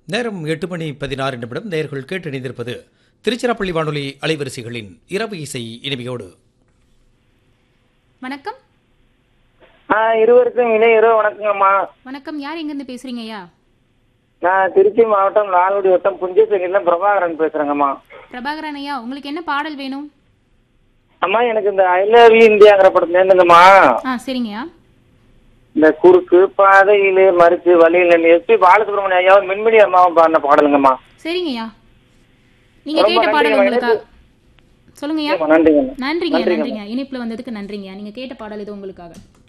நேரம் எட்டு மணி பதினாறு நிமிடம் நேர்கள் கேட்டு இணைந்திருப்பது திருச்சிராப்பள்ளி வானொலி அலைவரிசைகளின் இரவு இசை இனிமையோடு வணக்கம் ஆ இருவருக்கும் இணைய இரவு வணக்கங்கம்மா வணக்கம் யார் எங்கேருந்து பேசுறீங்க ஐயா நான் திருச்சி மாவட்டம் லால்குடி வட்டம் புஞ்சசேரியில பிரபாகரன் பேசுறேங்கம்மா பிரபாகரன் ஐயா உங்களுக்கு என்ன பாடல் வேணும் அம்மா எனக்கு இந்த ஐ லவ் யூ இந்தியாங்கிற படத்துல இருந்துங்கம்மா ஆ சரிங்கய்யா இந்த குறுக்கு பாதையிலே மறிச்சு வழியில் எஸ்பி பாலசுப்ரமணியம் ஐயாவும் மின்மினி அம்மாவும் பாடின பாடலுங்கம்மா சரிங்கய்யா நீங்க ரொம்ப கேட்ட பாடல் நன்றிங்க, உங்களுக்கா சொல்லுங்கய்யா ஆமா, நன்றிங்கம்மா நன்றிங்க நன்றிங்கம்மா. நன்றிங்க இணைப்புல வந்ததுக்கு நன்றிங்க நீங்க கேட்ட பாடல் இது உங்களுக்காக